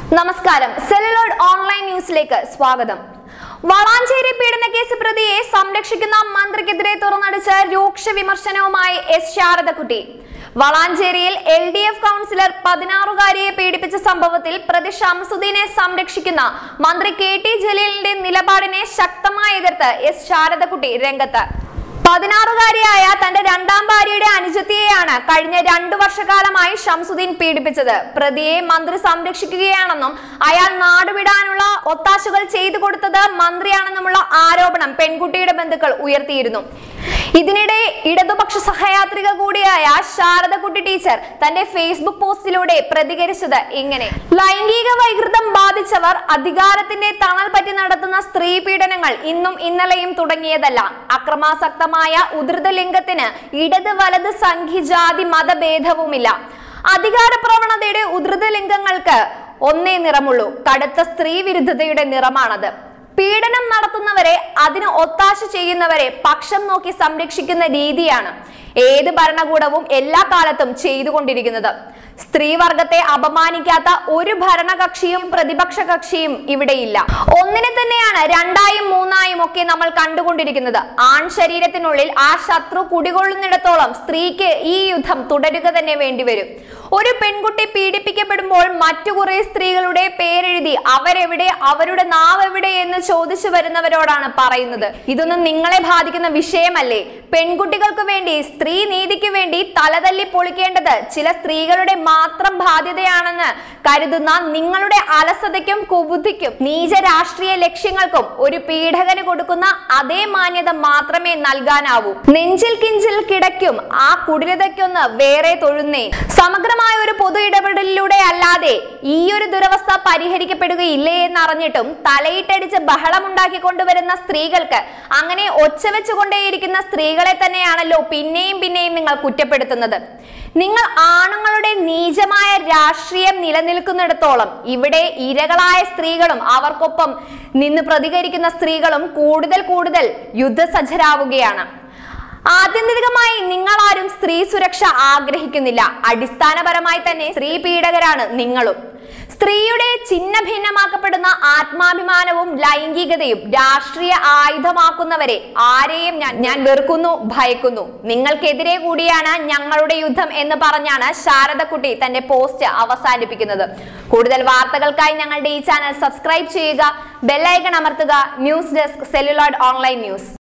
നമസ്കാരം celluloid online ന്യൂസിലേക്ക് സ്വാഗതം വളാഞ്ചേരി പീഡന കേസ് പ്രതിയെ സംരക്ഷിക്കുന്ന മന്ത്രിക്കെതിരെ തുറന്നടിച്ച രൂക്ഷ വിമർശനവുമായി എസ് ശാരദക്കുട്ടി വളാഞ്ചേരിയിൽ എൽ ഡി എഫ് കൗൺസിലർ പതിനാറുകാരിയെ പീഡിപ്പിച്ച സംഭവത്തിൽ പ്രതി ഷംസുദ്ദീനെ സംരക്ഷിക്കുന്ന മന്ത്രി കെ ടി ജലീലിന്റെ നിലപാടിനെ ശക്തമായി എതിർത്ത് എസ് ശാരദക്കുട്ടി രംഗത്ത് പതിനാറുകാരിയായ തന്റെ രണ്ടാം ഭാര്യയുടെ അനുജത്തിയെയാണ് കഴിഞ്ഞ രണ്ടു വർഷക്കാലമായി ഷംസുദ്ദീൻ പീഡിപ്പിച്ചത് പ്രതിയെ മന്ത്രി സംരക്ഷിക്കുകയാണെന്നും അയാൾ നാടുവിടാനുള്ള ഒത്താശകൾ ചെയ്തു കൊടുത്തത് മന്ത്രിയാണെന്നുമുള്ള ആരോപണം പെൺകുട്ടിയുടെ ബന്ധുക്കൾ ഉയർത്തിയിരുന്നു ഇതിനിടെ ഇടതുപക്ഷ സഹയാത്രിക കൂടിയായ ശാരദക്കുട്ടി ടീച്ചർ തന്റെ ഫേസ്ബുക്ക് പോസ്റ്റിലൂടെ പ്രതികരിച്ചത് ഇങ്ങനെ ലൈംഗിക വൈകൃതം ബാധിച്ചവർ അധികാരത്തിന്റെ തണൽ പറ്റി നടത്തുന്ന സ്ത്രീ പീഡനങ്ങൾ ഇന്നും ഇന്നലെയും തുടങ്ങിയതല്ല അക്രമാസക്തമായ ഉധൃത ലിംഗത്തിന് ഇടത് വലത് സംഖ്യ ജാതി മതഭേദവുമില്ല അധികാര പ്രവണതയുടെ ഉധൃത ലിംഗങ്ങൾക്ക് ഒന്നേ നിറമുള്ളൂ കടുത്ത സ്ത്രീ വിരുദ്ധതയുടെ നിറമാണത് പീഡനം നടത്തുന്നവരെ അതിന് ഒത്താശ ചെയ്യുന്നവരെ പക്ഷം നോക്കി സംരക്ഷിക്കുന്ന രീതിയാണ് ഏത് ഭരണകൂടവും എല്ലാ കാലത്തും ചെയ്തുകൊണ്ടിരിക്കുന്നത് സ്ത്രീവർഗത്തെ അപമാനിക്കാത്ത ഒരു ഭരണകക്ഷിയും പ്രതിപക്ഷ കക്ഷിയും ഇവിടെയില്ല ഒന്നിനെ തന്നെയാണ് രണ്ടായും മൂന്നായും ഒക്കെ നമ്മൾ കണ്ടുകൊണ്ടിരിക്കുന്നത് ആൺ ശരീരത്തിനുള്ളിൽ ആ ശത്രു കുടികൊള്ളുന്നിടത്തോളം സ്ത്രീക്ക് ഈ യുദ്ധം തുടരുക തന്നെ വേണ്ടിവരും ഒരു പെൺകുട്ടി പീഡിപ്പിക്കപ്പെടുമ്പോൾ മറ്റു കുറെ സ്ത്രീകളുടെ പേരെഴുതി അവരെവിടെ അവരുടെ നാവ് എവിടെ എന്ന് ചോദിച്ചു വരുന്നവരോടാണ് പറയുന്നത് ഇതൊന്നും നിങ്ങളെ ബാധിക്കുന്ന വിഷയമല്ലേ പെൺകുട്ടികൾക്ക് വേണ്ടി സ്ത്രീ നീതിക്ക് വേണ്ടി തലതല്ലി പൊളിക്കേണ്ടത് ചില സ്ത്രീകളുടെ മാത്രം ബാധ്യതയാണെന്ന് കരുതുന്ന നിങ്ങളുടെ അലസതയ്ക്കും കുബുദ്ധിക്കും നീച രാഷ്ട്രീയ ലക്ഷ്യങ്ങൾക്കും ഒരു പീഡകന് കൊടുക്കുന്ന അതേ മാന്യത മാത്രമേ നൽകാനാവൂ നെഞ്ചിൽ കിഞ്ചിൽ കിടക്കും ആ കുടിലതയ്ക്കൊന്ന് വേറെ തൊഴുന്നേ സമഗ്രമായ ഒരു പൊതു ഇടപെടലിലൂടെ അല്ലാതെ ഈ ഒരു ദുരവസ്ഥ പരിഹരിക്കപ്പെടുകയില്ലേ എന്നറിഞ്ഞിട്ടും തലയിട്ടടിച്ച് ബഹളമുണ്ടാക്കി കൊണ്ടുവരുന്ന സ്ത്രീകൾക്ക് അങ്ങനെ ഒച്ച വെച്ചുകൊണ്ടേയിരിക്കുന്ന സ്ത്രീകളെ തന്നെയാണല്ലോ പിന്നെയും പിന്നെയും നിങ്ങൾ കുറ്റപ്പെടുത്തുന്നത് നിങ്ങൾ ആണുങ്ങളുടെ നീചമായ രാഷ്ട്രീയം നിലനിൽക്കുന്നിടത്തോളം ഇവിടെ ഇരകളായ സ്ത്രീകളും അവർക്കൊപ്പം നിന്ന് പ്രതികരിക്കുന്ന സ്ത്രീകളും കൂടുതൽ കൂടുതൽ യുദ്ധസജ്ജരാവുകയാണ് ആത്യന്തികമായി നിങ്ങൾ ആരും സ്ത്രീ സുരക്ഷ ആഗ്രഹിക്കുന്നില്ല അടിസ്ഥാനപരമായി തന്നെ സ്ത്രീ പീഡകരാണ് നിങ്ങളും സ്ത്രീയുടെ ചിഹ്ന ഭിന്നമാക്കപ്പെടുന്ന ആത്മാഭിമാനവും ലൈംഗികതയും രാഷ്ട്രീയ ആയുധമാക്കുന്നവരെ ആരെയും ഞാൻ ഞാൻ വെറുക്കുന്നു ഭയക്കുന്നു നിങ്ങൾക്കെതിരെ കൂടിയാണ് ഞങ്ങളുടെ യുദ്ധം എന്ന് പറഞ്ഞാണ് ശാരദക്കുട്ടി തന്റെ പോസ്റ്റ് അവസാനിപ്പിക്കുന്നത് കൂടുതൽ വാർത്തകൾക്കായി ഞങ്ങളുടെ ഈ ചാനൽ സബ്സ്ക്രൈബ് ചെയ്യുക ബെല്ലൈക്കൺ അമർത്തുക news desk celluloid online news